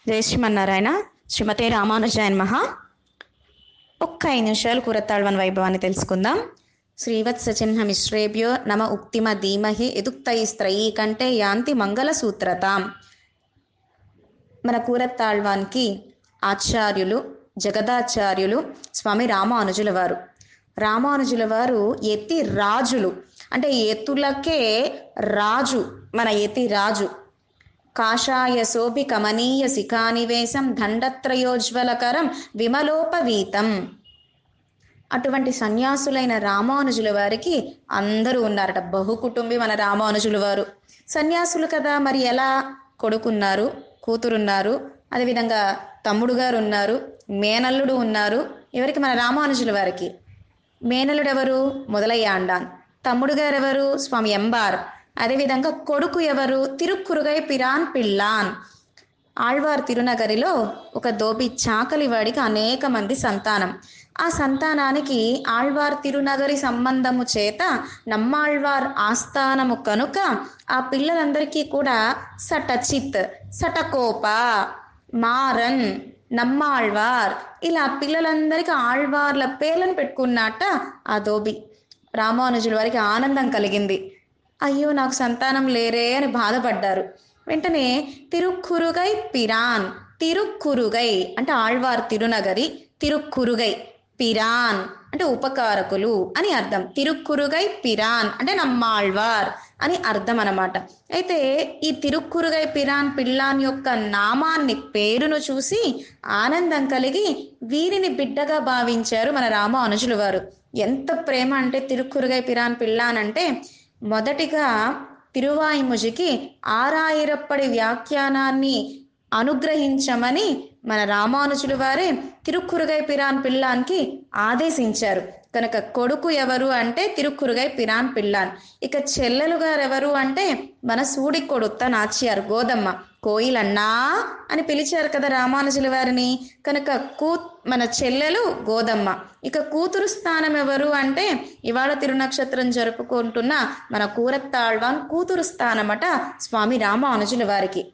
జయ శ్రీమన్నారాయణ శ్రీమతే రామానుజాయన్ మహా ఒక్క ఐదు నిమిషాలు కూరతాళ్వన్ వైభవాన్ని తెలుసుకుందాం శ్రీవత్స చిహ్న మిశ్రేభ్యో నమ ఉక్తిమ ధీమహి ఎదుక్తైస్త్రయీ కంటే యాంతి మంగళ సూత్రతాం మన కూరతాళ్వాన్కి ఆచార్యులు జగదాచార్యులు స్వామి రామానుజుల వారు రామానుజుల వారు ఎతి రాజులు అంటే ఎతులకే రాజు మన ఎతి రాజు కాషాయ శోభి కమనీయ శిఖానివేశం దండత్రయోజ్వలకరం విమలోపవీతం అటువంటి సన్యాసులైన రామానుజుల వారికి అందరూ ఉన్నారట బహుకుటుంబి మన రామానుజుల వారు సన్యాసులు కదా మరి ఎలా కొడుకున్నారు కూతురున్నారు అదేవిధంగా తమ్ముడు గారు ఉన్నారు మేనల్లుడు ఉన్నారు ఎవరికి మన రామానుజుల వారికి మేనల్లుడు ఎవరు మొదలయ్యాండాన్ తమ్ముడు గారు ఎవరు స్వామి ఎంబార్ అదేవిధంగా కొడుకు ఎవరు తిరుక్కురుగై పిరాన్ పిల్లాన్ ఆళ్వార్ తిరునగరిలో ఒక దోబి చాకలివాడికి అనేక మంది సంతానం ఆ సంతానానికి ఆళ్వార్ తిరునగరి సంబంధము చేత నమ్మాళ్వార్ ఆస్థానము కనుక ఆ పిల్లలందరికీ కూడా సటచిత్ సటకోప మారన్ నమ్మాళ్వార్ ఇలా పిల్లలందరికీ ఆళ్వార్ల పేర్లను పెట్టుకున్నట్ట ఆ దోబి రామానుజుల వారికి ఆనందం కలిగింది అయ్యో నాకు సంతానం లేరే అని బాధపడ్డారు వెంటనే తిరుక్కురుగై పిరాన్ తిరుక్కురుగై అంటే ఆళ్వార్ తిరునగరి తిరుక్కురుగై పిరాన్ అంటే ఉపకారకులు అని అర్థం తిరుక్కురుగై పిరాన్ అంటే నమ్మాళ్వార్ అని అర్థం అనమాట అయితే ఈ తిరుక్కురుగై పిరాన్ పిల్లాన్ యొక్క నామాన్ని పేరును చూసి ఆనందం కలిగి వీరిని బిడ్డగా భావించారు మన రామ అనుజులు వారు ఎంత ప్రేమ అంటే తిరుక్కురుగై పిరాన్ పిల్లాన్ అంటే మొదటిగా తిరువాయిముజికి ఆరాయిరప్పటి వ్యాఖ్యానాన్ని అనుగ్రహించమని మన రామానుజులు వారే తిరుక్కురుగై పిరాన్ పిల్లాన్కి ఆదేశించారు కనుక కొడుకు ఎవరు అంటే తిరుక్కురుగై పిరాన్ పిల్లాన్ ఇక చెల్లెలు గారు ఎవరు అంటే మన సూడి కొడుత్త నాచ్యారు గోదమ్మ కోయిలన్నా అని పిలిచారు కదా రామానుజుల వారిని కనుక కూ మన చెల్లెలు గోదమ్మ ఇక కూతురు స్థానం ఎవరు అంటే ఇవాళ తిరునక్షత్రం జరుపుకుంటున్న మన కూరత్తాళ్వాన్ కూతురు స్థానమట స్వామి రామానుజుల వారికి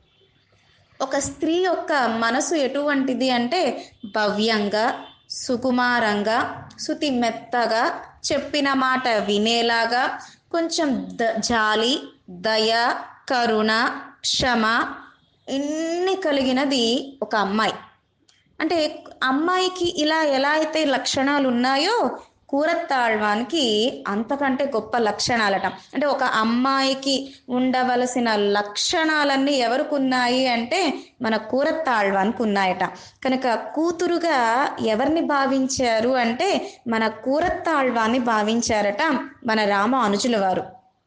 ఒక స్త్రీ యొక్క మనసు ఎటువంటిది అంటే భవ్యంగా సుకుమారంగా శుతి మెత్తగా చెప్పిన మాట వినేలాగా కొంచెం ద జాలి దయ కరుణ క్షమ ఇన్ని కలిగినది ఒక అమ్మాయి అంటే అమ్మాయికి ఇలా ఎలా అయితే లక్షణాలు ఉన్నాయో కూరత్తాళ్వానికి అంతకంటే గొప్ప లక్షణాలట అంటే ఒక అమ్మాయికి ఉండవలసిన లక్షణాలన్నీ ఎవరికి ఉన్నాయి అంటే మన కూరత్తాళ్వానికి ఉన్నాయట కనుక కూతురుగా ఎవరిని భావించారు అంటే మన కూరత్తాళ్వాన్ని భావించారట మన రామ అనుజుల వారు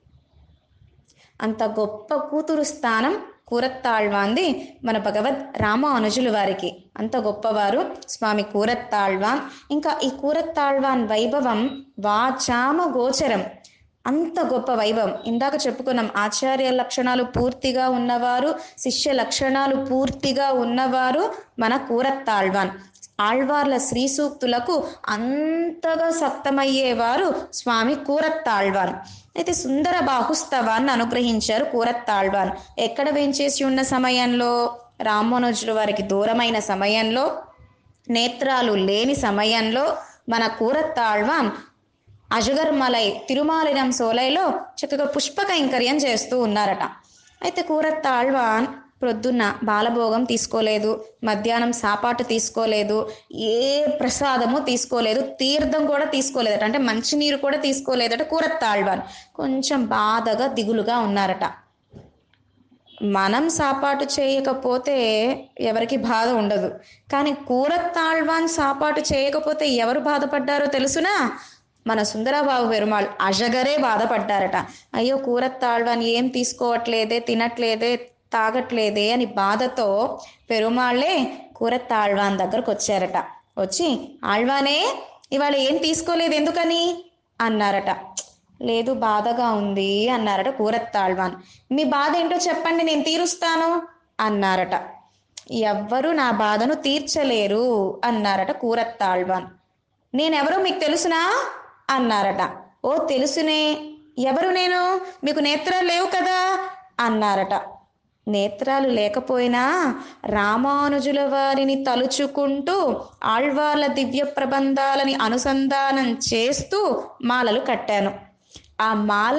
అంత గొప్ప కూతురు స్థానం కూరత్తాళ్వాంది మన భగవద్ రామ అనుజుల వారికి అంత గొప్పవారు స్వామి కూరత్తాళ్వాన్ ఇంకా ఈ కూరత్తాళ్వాన్ వైభవం వాచామ గోచరం అంత గొప్ప వైభవం ఇందాక చెప్పుకున్నాం ఆచార్య లక్షణాలు పూర్తిగా ఉన్నవారు శిష్య లక్షణాలు పూర్తిగా ఉన్నవారు మన కూరత్తాళ్వాన్ ఆళ్వార్ల శ్రీ సూక్తులకు అంతగా సక్తమయ్యేవారు స్వామి కూరత్తాళ్వాన్ అయితే సుందర బాహుస్తవాన్ని అనుగ్రహించారు కూరత్తాళ్వాన్ ఎక్కడ వేంచేసి ఉన్న సమయంలో రామోనోజుల వారికి దూరమైన సమయంలో నేత్రాలు లేని సమయంలో మన కూరత్తాళ్వాన్ అజగర్మలై తిరుమాలినం సోలైలో చక్కగా పుష్ప కైంకర్యం చేస్తూ ఉన్నారట అయితే కూరత్తాళ్వాన్ ప్రొద్దున్న బాలభోగం తీసుకోలేదు మధ్యాహ్నం సాపాటు తీసుకోలేదు ఏ ప్రసాదము తీసుకోలేదు తీర్థం కూడా తీసుకోలేదట అంటే మంచినీరు కూడా తీసుకోలేదట కూరత్తాళ్వాన్ కొంచెం బాధగా దిగులుగా ఉన్నారట మనం సాపాటు చేయకపోతే ఎవరికి బాధ ఉండదు కానీ కూరత్తాళ్వాన్ సాపాటు చేయకపోతే ఎవరు బాధపడ్డారో తెలుసునా మన సుందరబాబు పెరుమాళ్ అజగరే బాధపడ్డారట అయ్యో కూరత్తాళ్వాన్ ఏం తీసుకోవట్లేదే తినట్లేదే తాగట్లేదే అని బాధతో పెరుమాళ్ళే కూరత్తాళ్వాన్ దగ్గరకు వచ్చారట వచ్చి ఆళ్వానే ఇవాళ ఏం తీసుకోలేదు ఎందుకని అన్నారట లేదు బాధగా ఉంది అన్నారట కూరత్తాళ్వాన్ మీ బాధ ఏంటో చెప్పండి నేను తీరుస్తాను అన్నారట ఎవ్వరు నా బాధను తీర్చలేరు అన్నారట కూరత్తాళ్వాన్ నేనెవరో మీకు తెలుసునా అన్నారట ఓ తెలుసునే ఎవరు నేను మీకు నేత్రాలు లేవు కదా అన్నారట నేత్రాలు లేకపోయినా రామానుజుల వారిని తలుచుకుంటూ ఆళ్వార్ల దివ్య ప్రబంధాలని అనుసంధానం చేస్తూ మాలలు కట్టాను ఆ మాల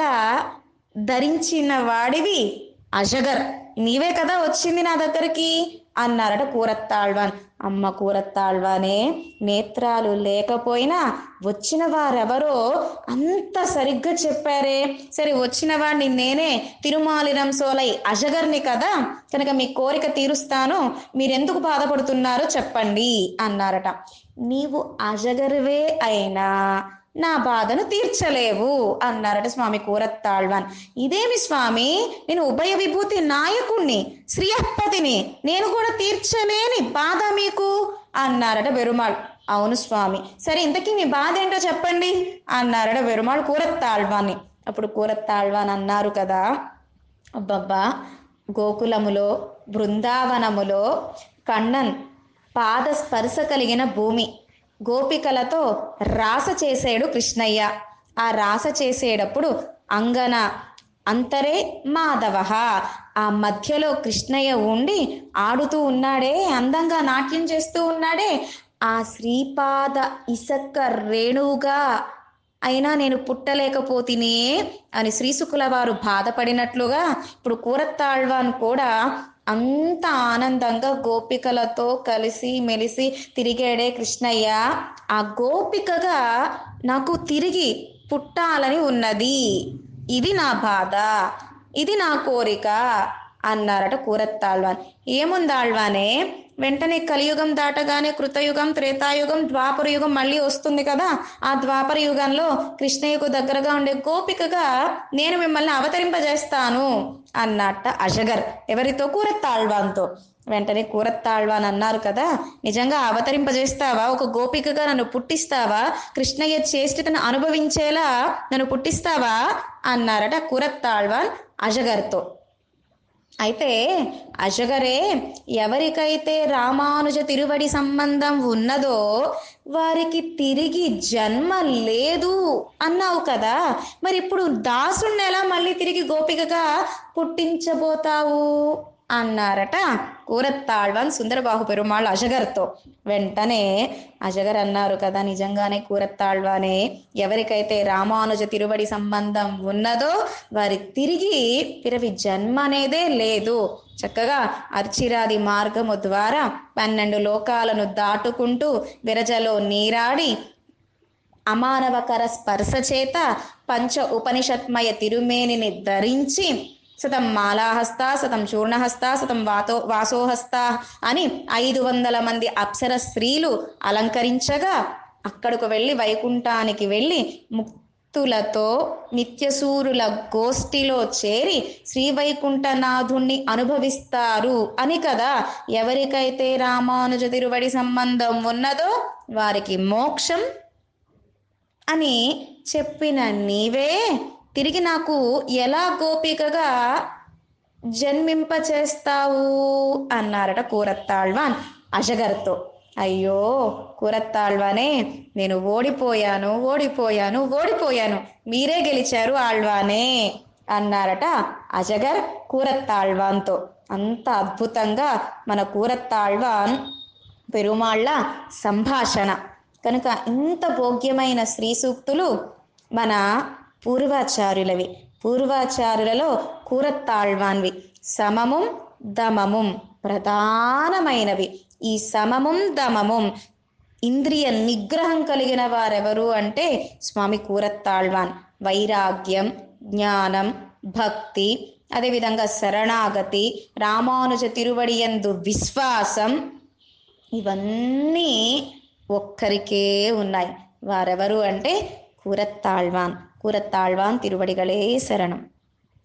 ధరించిన వాడివి అజగర్ నీవే కదా వచ్చింది నా దగ్గరికి అన్నారట కూరత్తాళ్వాన్ అమ్మ కూరత్తాళ్వానే నేత్రాలు లేకపోయినా వచ్చిన వారెవరో అంత సరిగ్గా చెప్పారే సరే వచ్చిన వాడిని నేనే తిరుమాలిరం సోలై అజగర్ని కదా కనుక మీ కోరిక తీరుస్తాను మీరెందుకు బాధపడుతున్నారో చెప్పండి అన్నారట నీవు అజగర్వే అయినా నా బాధను తీర్చలేవు అన్నారట స్వామి కూరత్తాళ్వాన్ ఇదేమి స్వామి నేను ఉభయ విభూతి నాయకుణ్ణి శ్రీయపతిని నేను కూడా తీర్చలేని బాధ మీకు అన్నారట వెరుమాళ్ అవును స్వామి సరే ఇంతకీ మీ బాధ ఏంటో చెప్పండి అన్నారట వెరుమాళ్ కూరత్తాళ్వాన్ని అప్పుడు కూరత్తాళ్వాన్ అన్నారు కదా అబ్బబ్బా గోకులములో బృందావనములో కണ്ണన్ పాద స్పర్శ కలిగిన భూమి గోపికలతో రాస చేసేడు కృష్ణయ్య ఆ రాస చేసేటప్పుడు అంగన అంతరే మాధవ ఆ మధ్యలో కృష్ణయ్య ఉండి ఆడుతూ ఉన్నాడే అందంగా నాట్యం చేస్తూ ఉన్నాడే ఆ శ్రీపాద ఇసక్క రేణువుగా అయినా నేను పుట్టలేకపోతినే అని శ్రీశుకుల వారు బాధపడినట్లుగా ఇప్పుడు కూరత్తాళ్వాన్ కూడా అంత ఆనందంగా గోపికలతో కలిసి మెలిసి తిరిగాడే కృష్ణయ్య ఆ గోపికగా నాకు తిరిగి పుట్టాలని ఉన్నది ఇది నా బాధ ఇది నా కోరిక అన్నారట కూరత్తాళ్వాన్ ఏముందాళ్వానే వెంటనే కలియుగం దాటగానే కృతయుగం త్రేతాయుగం ద్వాపర యుగం మళ్ళీ వస్తుంది కదా ఆ ద్వాపర యుగంలో కృష్ణయ్యకు దగ్గరగా ఉండే గోపికగా నేను మిమ్మల్ని అవతరింపజేస్తాను అన్నట్ట అజగర్ ఎవరితో కూరత్తాళ్వాన్తో వెంటనే కూరత్తాళ్వాన్ అన్నారు కదా నిజంగా అవతరింపజేస్తావా ఒక గోపికగా నన్ను పుట్టిస్తావా కృష్ణయ్య చేష్టతను అనుభవించేలా నన్ను పుట్టిస్తావా అన్నారట కూరత్తాళ్వాన్ అజగర్తో అయితే అజగరే ఎవరికైతే రామానుజ తిరువడి సంబంధం ఉన్నదో వారికి తిరిగి జన్మ లేదు అన్నావు కదా మరి ఇప్పుడు దాసుణ్ణి ఎలా మళ్ళీ తిరిగి గోపికగా పుట్టించబోతావు అన్నారట కూరత్తాళ్వాన్ సుందరబాహు పెరుమాళ్ అజగర్తో వెంటనే అజగర్ అన్నారు కదా నిజంగానే కూరత్తాళ్వానే ఎవరికైతే రామానుజ తిరువడి సంబంధం ఉన్నదో వారి తిరిగి పిరవి జన్మ అనేదే లేదు చక్కగా అర్చిరాది మార్గము ద్వారా పన్నెండు లోకాలను దాటుకుంటూ విరజలో నీరాడి అమానవకర స్పర్శ చేత పంచ ఉపనిషత్మయ తిరుమేనిని ధరించి శతం మాలాహస్త శతం చూర్ణహస్త శతం వాతో వాసోహస్త అని ఐదు వందల మంది అప్సర స్త్రీలు అలంకరించగా అక్కడకు వెళ్ళి వైకుంఠానికి వెళ్ళి ముక్తులతో నిత్యసూరుల గోష్ఠిలో చేరి శ్రీ వైకుంఠనాథుణ్ణి అనుభవిస్తారు అని కదా ఎవరికైతే రామానుజ తిరువడి సంబంధం ఉన్నదో వారికి మోక్షం అని చెప్పిన నీవే తిరిగి నాకు ఎలా గోపికగా జన్మింపచేస్తావు అన్నారట కూరత్తాళ్వాన్ అజగర్తో అయ్యో కూరత్తాళ్వానే నేను ఓడిపోయాను ఓడిపోయాను ఓడిపోయాను మీరే గెలిచారు ఆళ్వానే అన్నారట అజగర్ కూరత్తాళ్వాన్తో అంత అద్భుతంగా మన కూరత్తాళ్వాన్ పెరుమాళ్ళ సంభాషణ కనుక ఇంత భోగ్యమైన శ్రీ సూక్తులు మన పూర్వాచార్యులవి పూర్వాచార్యులలో కూరత్తాళ్వాన్వి సమముం దమముం ప్రధానమైనవి ఈ సమముం దమముం ఇంద్రియ నిగ్రహం కలిగిన వారెవరు అంటే స్వామి కూరత్తాళ్వాన్ వైరాగ్యం జ్ఞానం భక్తి అదేవిధంగా శరణాగతి రామానుజ తిరువడియందు విశ్వాసం ఇవన్నీ ఒక్కరికే ఉన్నాయి వారెవరు అంటే కూరత్తాళ్వాన్ కూరత్తాళ్వాన్ తిరువడిగలే శరణం